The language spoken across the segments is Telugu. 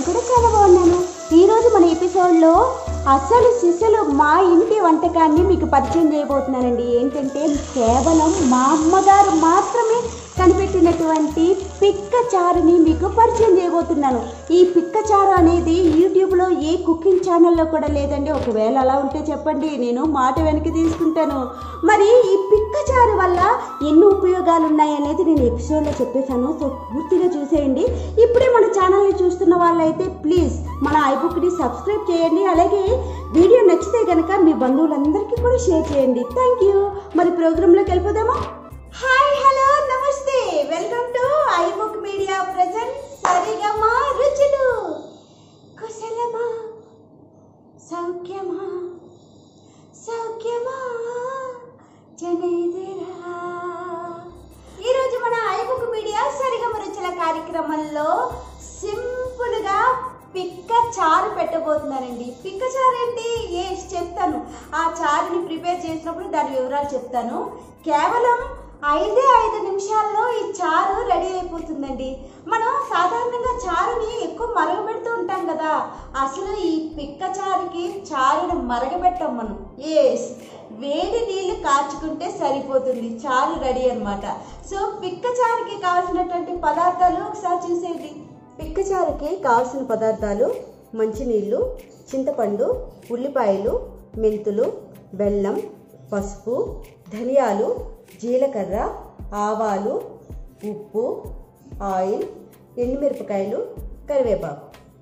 కూడా చాలా బాగున్నాను ఈరోజు మన ఎపిసోడ్లో అసలు సిసలు మా ఇంటి వంటకాన్ని మీకు పరిచయం చేయబోతున్నానండి ఏంటంటే కేవలం మా అమ్మగారు మాత్రమే కనిపెట్టినటువంటి పిక్క చారుని మీకు పరిచయం చేయబోతున్నాను ఈ పిక్క చారు అనేది యూట్యూబ్లో ఏ కుకింగ్ ఛానల్లో కూడా లేదండి ఒకవేళ అలా ఉంటే చెప్పండి నేను మాట వెనక్కి తీసుకుంటాను మరి ఈ పిక్క చారు వల్ల ఎన్ని ఉపయోగాలు ఉన్నాయనేది నేను ఎపిసోడ్లో చెప్పేశాను సో పూర్తిగా చూసేయండి ఇప్పుడే మన ఛానల్ని చూస్తున్న వాళ్ళైతే ప్లీజ్ మన ఐబుక్ని సబ్స్క్రైబ్ చేయండి అలాగే వీడియో నచ్చితే కనుక మీ బంధువులందరికీ కూడా షేర్ చేయండి థ్యాంక్ యూ మరి ప్రోగ్రాంలోకి వెళ్ళిపోదామా హాయ్ హలో నమస్తే welcome to iBook media present సరిగమా రుచులు కుశలమా సౌఖ్యమా సౌఖ్యమా జనేదిరా ఈరోజు మన ఐబుక్ మీడియా సరిగమ రుచుల కార్యక్రమంలో సింపుల్గా పిక్క చారు పెట్టబోతున్నానండి పిక్క చారు ఏంటి ఏ చెప్తాను ఆ చారుని ప్రిపేర్ చేసినప్పుడు దాని వివరాలు చెప్తాను కేవలం ఐదే ఐదు నిమిషాల్లో ఈ చారు రెడీ అయిపోతుందండి మనం సాధారణంగా చారుని ఎక్కువ మరగబెడుతూ ఉంటాం కదా అసలు ఈ పిక్క చారుకి చారుని మరగబెట్టాం మనం ఎస్ వేడి నీళ్ళు కాచుకుంటే సరిపోతుంది చారు రెడీ అన్నమాట సో పిక్క చారుకి కావాల్సినటువంటి పదార్థాలు ఒకసారి చూసేది పిక్క చారుకి కావాల్సిన పదార్థాలు మంచినీళ్ళు చింతపండు ఉల్లిపాయలు మెంతులు బెల్లం పసుపు ధనియాలు జీలకర్ర ఆవాలు ఉప్పు ఆయిల్ ఎండుమిరపకాయలు కరివేపాకు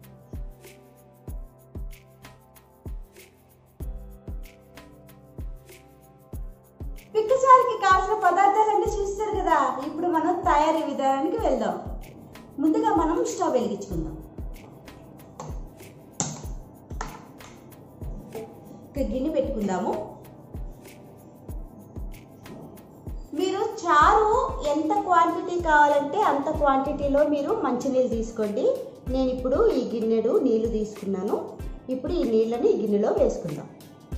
పిక్కసారికి కావాల్సిన పదార్థాలన్నీ చూస్తారు కదా ఇప్పుడు మనం తయారీ విధానానికి వెళ్దాం ముందుగా మనం స్టవ్ వెలిగించుకుందాం ఒక గిన్నె పెట్టుకుందాము మీరు చారు ఎంత క్వాంటిటీ కావాలంటే అంత క్వాంటిటీలో మీరు మంచినీళ్ళు తీసుకోండి నేను ఇప్పుడు ఈ గిన్నెడు నీళ్లు తీసుకున్నాను ఇప్పుడు ఈ నీళ్ళని ఈ గిన్నెలో వేసుకుందాం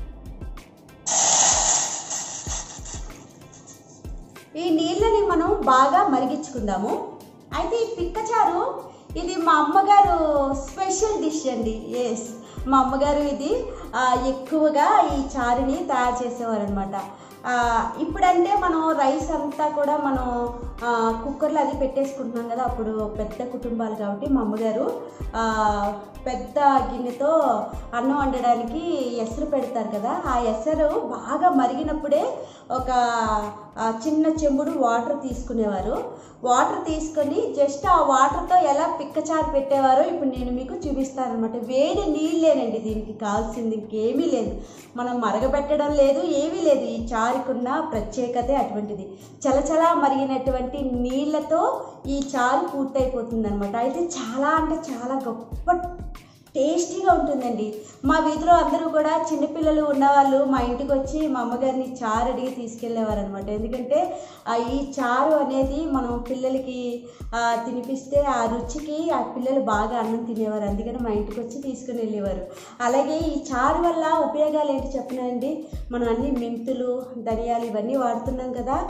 ఈ నీళ్ళని మనం బాగా మరిగించుకుందాము అయితే ఈ పిక్కచారు ఇది మా అమ్మగారు స్పెషల్ డిష్ అండి ఎస్ మా అమ్మగారు ఇది ఆ, ఎక్కువగా ఈ చారుని తయారు చేసేవారు అనమాట ఇప్పుడంటే మనం రైస్ అంతా కూడా మనం ఆ, కుక్కర్లో అది పెట్టేసుకుంటున్నాం కదా అప్పుడు పెద్ద కుటుంబాలు కాబట్టి మా అమ్మగారు ఆ, పెద్ద గిన్నెతో అన్నం వండడానికి ఎసరు పెడతారు కదా ఆ ఎసరు బాగా మరిగినప్పుడే ఒక ఆ, చిన్న చెంబుడు వాటర్ తీసుకునేవారు వాటర్ తీసుకొని జస్ట్ ఆ వాటర్తో ఎలా పిక్కచారు పెట్టేవారో ఇప్పుడు నేను మీకు చూపిస్తాను అనమాట వేడి నీళ్ళేనండి దీనికి కావాల్సింది ఇంకేమీ లేదు మనం మరగబెట్టడం లేదు ఏమీ లేదు ఈ చారుకున్న ప్రత్యేకతే అటువంటిది చలచలా మరిగినటువంటి నీళ్ళతో ఈ చారు పూర్తయిపోతుంది అనమాట అయితే చాలా అంటే చాలా గొప్ప టేస్టీగా ఉంటుందండి మా వీధిలో అందరూ కూడా చిన్నపిల్లలు ఉన్నవాళ్ళు మా ఇంటికి వచ్చి మా అమ్మగారిని చారు అడిగి తీసుకెళ్ళేవారు అనమాట ఎందుకంటే ఆ ఈ చారు అనేది మనం పిల్లలకి ఆ, తినిపిస్తే ఆ రుచికి ఆ పిల్లలు బాగా అన్నం తినేవారు అందుకని మా ఇంటికి వచ్చి తీసుకుని వెళ్ళేవారు అలాగే ఈ చారు వల్ల ఉపయోగాలు ఏంటి చెప్పనండి మనం అన్ని మెంతులు ధనియాలు ఇవన్నీ వాడుతున్నాం కదా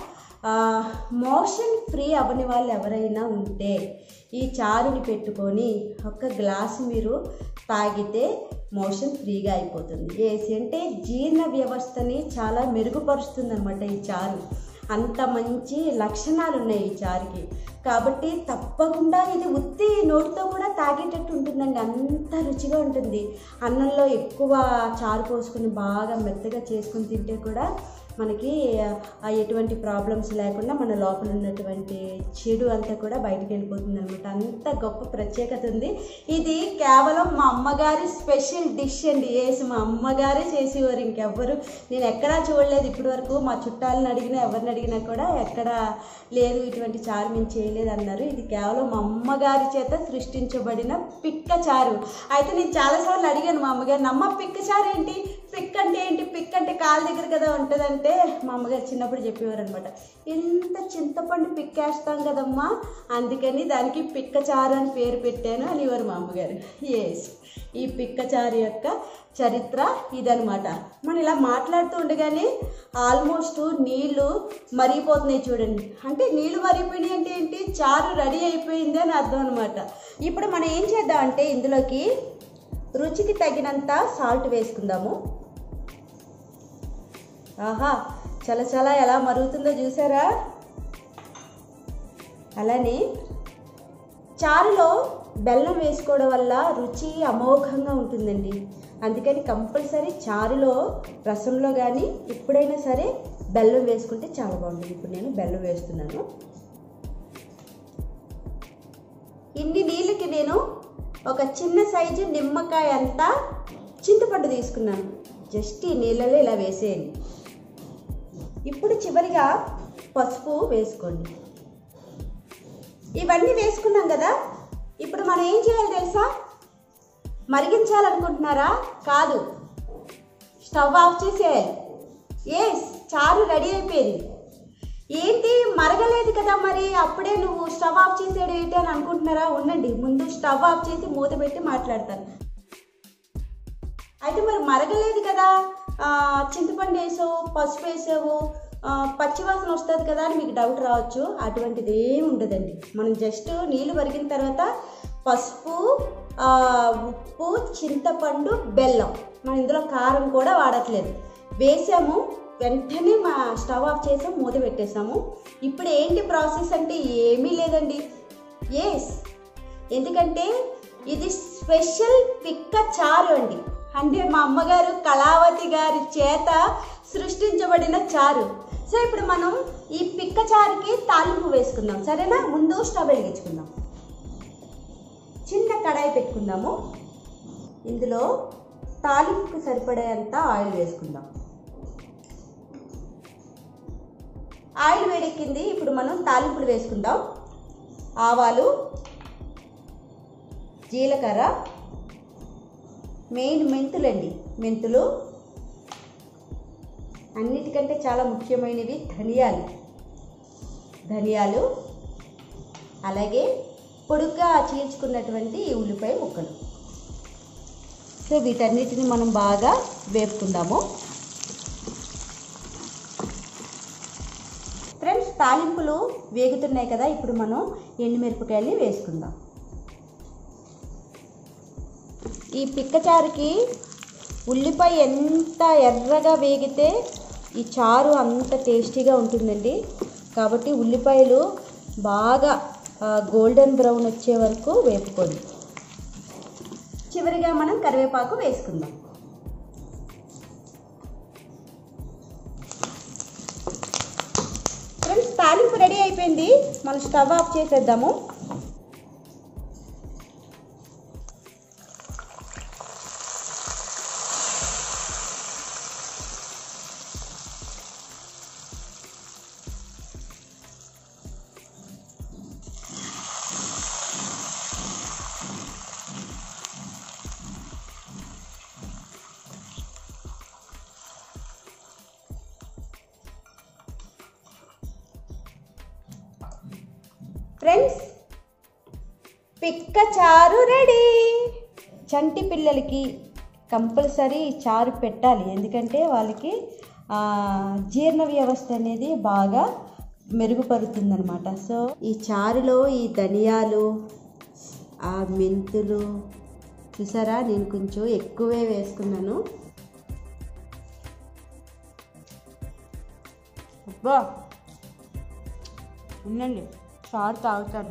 మోషన్ ఫ్రీ అవ్వని వాళ్ళు ఎవరైనా ఉంటే ఈ చారుని పెట్టుకొని ఒక గ్లాసు మీరు తాగితే మోషన్ ఫ్రీగా అయిపోతుంది ఏసి అంటే జీర్ణ వ్యవస్థని చాలా మెరుగుపరుస్తుంది అనమాట ఈ చారు అంత మంచి లక్షణాలు ఉన్నాయి ఈ చారుకి కాబట్టి తప్పకుండా ఇది ఉత్తి నోటితో కూడా తాగేటట్టు ఉంటుందండి అంత రుచిగా ఉంటుంది అన్నంలో ఎక్కువ చారు పోసుకొని బాగా మెత్తగా చేసుకొని తింటే కూడా మనకి ఆ, ఎటువంటి ప్రాబ్లమ్స్ లేకుండా మన లోపల ఉన్నటువంటి చెడు అంతా కూడా బయటికి వెళ్ళిపోతుంది అనమాట అంత గొప్ప ప్రత్యేకత ఉంది ఇది కేవలం మా అమ్మగారి స్పెషల్ డిష్ అండి వేసి మా అమ్మగారే చేసేవారు ఇంకెవ్వరు నేను ఎక్కడా చూడలేదు ఇప్పటి వరకు మా చుట్టాలను అడిగినా ఎవరిని అడిగినా కూడా ఎక్కడ లేదు ఇటువంటి చారు మేము చేయలేదు అన్నారు ఇది కేవలం మా అమ్మగారి చేత సృష్టించబడిన పిక్క చారు అయితే నేను చాలాసార్లు అడిగాను మా అమ్మగారిని అమ్మ పిక్క చారు ఏంటి పిక్ అంటే ఏంటి పిక్ అంటే కాలు దగ్గర కదా ఉంటుందంటే అంటే మా అమ్మగారు చిన్నప్పుడు చెప్పేవారు అనమాట ఇంత చింతపండు పిక్కేస్తాం కదమ్మా అందుకని దానికి పిక్కచారు అని పేరు పెట్టాను అనేవారు మా అమ్మగారు ఎస్ ఈ పిక్కచారు యొక్క చరిత్ర ఇదనమాట మనం ఇలా మాట్లాడుతూ ఉండగానే ఆల్మోస్ట్ నీళ్లు మరిగిపోతున్నాయి చూడండి అంటే నీళ్లు మరిగిపోయినాయి అంటే ఏంటి చారు రెడీ అయిపోయింది అని అర్థం అనమాట ఇప్పుడు మనం ఏం చేద్దాం అంటే ఇందులోకి రుచికి తగినంత సాల్ట్ వేసుకుందాము ఆహా చల చల ఎలా మరుగుతుందో చూసారా అలానే చారులో బెల్లం వేసుకోవడం వల్ల రుచి అమోఘంగా ఉంటుందండి అందుకని కంపల్సరీ చారులో రసంలో కానీ ఎప్పుడైనా సరే బెల్లం వేసుకుంటే చాలా బాగుంటుంది ఇప్పుడు నేను బెల్లం వేస్తున్నాను ఇన్ని నీళ్ళకి నేను ఒక చిన్న సైజు నిమ్మకాయ అంతా చింతపండు తీసుకున్నాను జస్ట్ ఈ నీళ్ళలో ఇలా వేసేయండి ఇప్పుడు చివరిగా పసుపు వేసుకోండి ఇవన్నీ వేసుకున్నాం కదా ఇప్పుడు మనం ఏం చేయాలి తెలుసా మరిగించాలనుకుంటున్నారా కాదు స్టవ్ ఆఫ్ చేసేయాలి ఎస్ చారు రెడీ అయిపోయింది ఏంటి మరగలేదు కదా మరి అప్పుడే నువ్వు స్టవ్ ఆఫ్ చేసేయడం ఏంటి అని అనుకుంటున్నారా ఉండండి ముందు స్టవ్ ఆఫ్ చేసి మూత పెట్టి మాట్లాడతాను అయితే మరి మరగలేదు కదా ఆ, చింతపండు వేసావు పసుపు వేసావు ఆ, పచ్చివాసన వస్తుంది కదా అని మీకు డౌట్ రావచ్చు అటువంటిది ఏమి ఉండదండి మనం జస్ట్ నీళ్ళు మరిగిన తర్వాత పసుపు ఆ, ఉప్పు చింతపండు బెల్లం మనం ఇందులో కారం కూడా వాడట్లేదు వేసాము వెంటనే మా స్టవ్ ఆఫ్ చేసాం మూత పెట్టేసాము ఇప్పుడు ఏంటి ప్రాసెస్ అంటే ఏమీ లేదండి ఎస్ ఎందుకంటే ఇది స్పెషల్ పిక్క చారు అండి అంటే మా అమ్మగారు కళావతి గారి చేత సృష్టించబడిన చారు సో ఇప్పుడు మనం ఈ పిక్క చారుకి తాలింపు వేసుకుందాం సరేనా ముందు స్టవ్ వెలిగించుకుందాం చిన్న కడాయి పెట్టుకుందాము ఇందులో తాలింపుకు సరిపడేంత ఆయిల్ వేసుకుందాం ఆయిల్ వేడెక్కింది ఇప్పుడు మనం తాలింపులు వేసుకుందాం ఆవాలు జీలకర్ర మెయిన్ మెంతులండి మెంతులు అన్నిటికంటే చాలా ముఖ్యమైనవి ధనియాలు ధనియాలు అలాగే పొడుగ్గా చీల్చుకున్నటువంటి ఈ ఉల్లిపాయ ముక్కలు సో వీటన్నిటిని మనం బాగా వేపుకుందాము ఫ్రెండ్స్ తాలింపులు వేగుతున్నాయి కదా ఇప్పుడు మనం ఎండుమిరపకాయల్ని వేసుకుందాం ఈ పిక్కచారుకి ఉల్లిపాయ ఎంత ఎర్రగా వేగితే ఈ చారు అంత టేస్టీగా ఉంటుందండి కాబట్టి ఉల్లిపాయలు బాగా గోల్డెన్ బ్రౌన్ వచ్చే వరకు వేపుకోండి చివరిగా మనం కరివేపాకు వేసుకుందాం ఫ్రెండ్స్ తాలింపు రెడీ అయిపోయింది మనం స్టవ్ ఆఫ్ చేసేద్దాము ఫ్రెండ్స్ పిక్క చారు రెడీ చంటి పిల్లలకి కంపల్సరీ చారు పెట్టాలి ఎందుకంటే వాళ్ళకి ఆ, జీర్ణ వ్యవస్థ అనేది బాగా మెరుగుపడుతుందన్నమాట సో ఈ చారులో ఈ ధనియాలు ఆ మెంతులు చూసారా నేను కొంచెం ఎక్కువే వేసుకున్నాను అబ్బా ఉండండి చారు తాగుతాను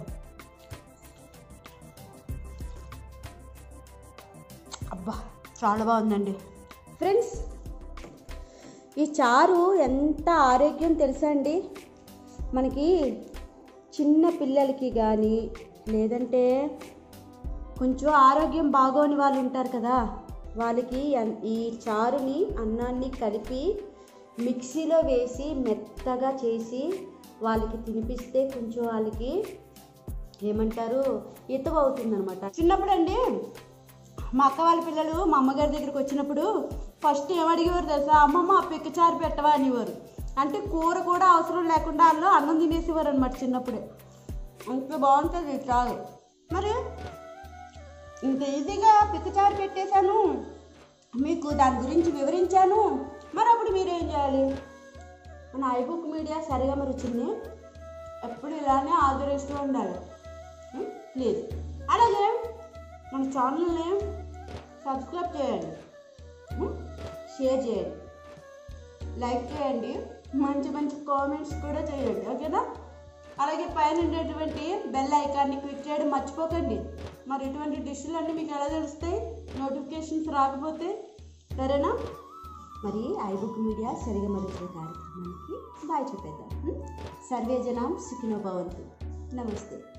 అబ్బా చాలా బాగుందండి ఫ్రెండ్స్ ఈ చారు ఎంత ఆరోగ్యం తెలుసా అండి మనకి చిన్న పిల్లలకి కానీ లేదంటే కొంచెం ఆరోగ్యం బాగోని వాళ్ళు ఉంటారు కదా వాళ్ళకి అన్- ఈ చారుని అన్నాన్ని కలిపి మిక్సీలో వేసి మెత్తగా చేసి వాళ్ళకి తినిపిస్తే కొంచెం వాళ్ళకి ఏమంటారు ఇతవ అవుతుందన్నమాట చిన్నప్పుడు అండి మా అక్క వాళ్ళ పిల్లలు మా అమ్మగారి దగ్గరికి వచ్చినప్పుడు ఫస్ట్ ఏమడిగేవారు తెలుసా అమ్మమ్మ ఆ పిక్కచారు పెట్టవా అనేవారు అంటే కూర కూడా అవసరం లేకుండా వాళ్ళు అన్నం తినేసేవారు అనమాట చిన్నప్పుడే అంత బాగుంటుంది ఈ చారు మరి ఇంత ఈజీగా పిక్కచారు పెట్టేశాను మీకు దాని గురించి వివరించాను మరి అప్పుడు మీరేం చేయాలి మన ఐబుక్ మీడియా సరిగా మరి రుచిని ఎప్పుడు ఇలానే ఆదరిస్తూ ఉండాలి ప్లీజ్ అలాగే మన ఛానల్ని సబ్స్క్రైబ్ చేయండి ఉం? షేర్ చేయండి లైక్ చేయండి మంచి మంచి కామెంట్స్ కూడా చేయండి ఓకేనా అలాగే పైన ఉండేటువంటి బెల్ ఐకాన్ని క్లిక్ చేయడం మర్చిపోకండి మరి ఇటువంటి డిష్లు అన్నీ మీకు ఎలా తెలుస్తాయి నోటిఫికేషన్స్ రాకపోతే సరేనా మరి ఐబుక్ మీడియా సరిగా మరుచుల కార్యక్రమానికి బాయ్ చెప్పేద్దాం ఉం? సర్వే జనం సుఖినో భవంతు నమస్తే